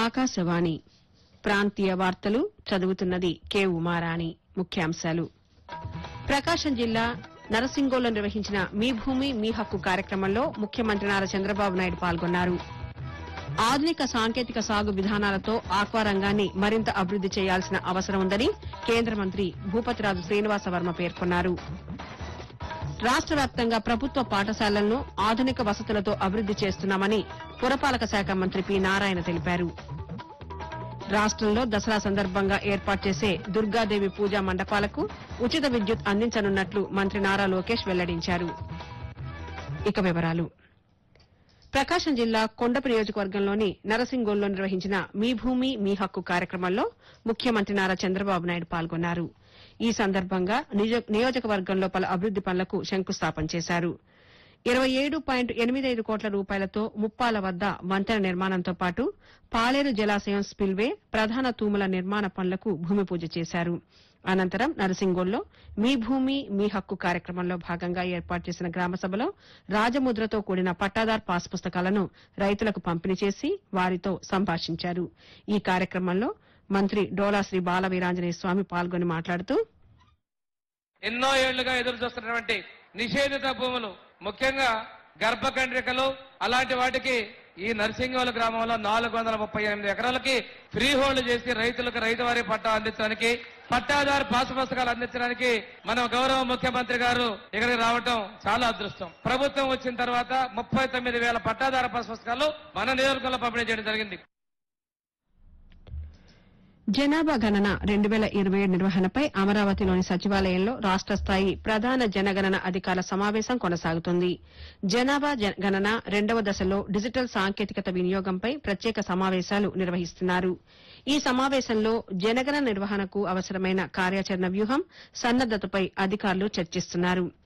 ఆకాశవాణి ప్రాంతీయ వార్తలు చదువుతున్నది కె ఉమారాణి ముఖ్యాంశాలు ప్రకాశం జిల్లా నరసింగోలో నిర్వహించిన మీ భూమి మీ హక్కు కార్యక్రమంలో ముఖ్యమంత్రి నారా చంద్రబాబు నాయుడు పాల్గొన్నారు ఆధునిక సాంకేతిక సాగు విధానాలతో ఆక్వా రంగాన్ని మరింత అభివృద్ది చేయాల్సిన అవసరం ఉందని కేంద్ర మంత్రి భూపతిరాజు శ్రీనివాస వర్మ పేర్కొన్నారు రాష్ట వ్యాప్తంగా ప్రభుత్వ పాఠశాలలను ఆధునిక వసతులతో అభివృద్ది చేస్తున్నామని పురపాలక శాఖ మంత్రి పి నారాయణ తెలిపారు రాష్టంలో దసరా సందర్భంగా ఏర్పాటు చేసే దుర్గాదేవి పూజా మండపాలకు ఉచిత విద్యుత్ అందించనున్నట్లు మంత్రి నారా లోకేష్ వెల్లడించారు ఇక వివరాలు ప్రకాశం జిల్లా కొండపు నియోజకవర్గంలోని నరసింగోల్లో నిర్వహించిన మీ భూమి మీ హక్కు కార్యక్రమంలో ముఖ్యమంత్రి నారా చంద్రబాబు నాయుడు పాల్గొన్నారు ఈ సందర్భంగా నిజ- నియోజకవర్గంలో పలు అభివృద్ది పనులకు శంకుస్థాపన చేశారు ఇరవై ఏడు పాయింట్ ఎనిమిదైదు కోట్ల రూపాయలతో ముప్పాల వద్ద వంతెన నిర్మాణంతో పాటు పాలేరు జలాశయం స్పిల్వే ప్రధాన తూముల నిర్మాణ పనులకు భూమి పూజ చేశారు అనంతరం నరసింగోల్లో మీ భూమి మీ హక్కు కార్యక్రమంలో భాగంగా ఏర్పాటు చేసిన గ్రామ సభలో రాజముద్రతో కూడిన పట్టాదార్ పాస్ పుస్తకాలను రైతులకు పంపిణీ చేసి వారితో సంభాషించారు ఈ కార్యక్రమంలో మంత్రి డోలా శ్రీ బాల వీరాంజనేయ స్వామి పాల్గొని మాట్లాడుతూ ఎన్నో ఏళ్లుగా ఎదురు చూస్తున్నటువంటి నిషేధిత భూములు ముఖ్యంగా గర్భకండ్రికలు అలాంటి వాటికి ఈ నర్సింగోల గ్రామంలో నాలుగు వందల ముప్పై ఎనిమిది ఎకరాలకి ఫ్రీ హోల్డ్ చేసి రైతులకు రైతువారీ పట్టా అందించడానికి పట్టాదారు పాసు పుస్తకాలు అందించడానికి మన గౌరవ ముఖ్యమంత్రి గారు ఇక్కడికి రావటం చాలా అదృష్టం ప్రభుత్వం వచ్చిన తర్వాత ముప్పై తొమ్మిది వేల పట్టాదారు పాసు పుస్తకాలు మన నియోజకవర్గంలో పంపిణీ చేయడం జరిగింది జనాభా గణన రెండు వేల ఇరవై ఏడు నిర్వహణపై అమరావతిలోని సచివాలయంలో రాష్ట స్థాయి ప్రధాన జనగణన అధికారుల సమావేశం కొనసాగుతుంది జనాభా జ- గణన రెండవ దశలో డిజిటల్ సాంకేతికత వినియోగంపై ప్రత్యేక సమావేశాలు నిర్వహిస్తున్నారు ఈ సమావేశంలో జనగణన నిర్వహణకు అవసరమైన కార్యాచరణ వ్యూహం సన్నద్దతపై అధికారులు చర్చిస్తున్నారు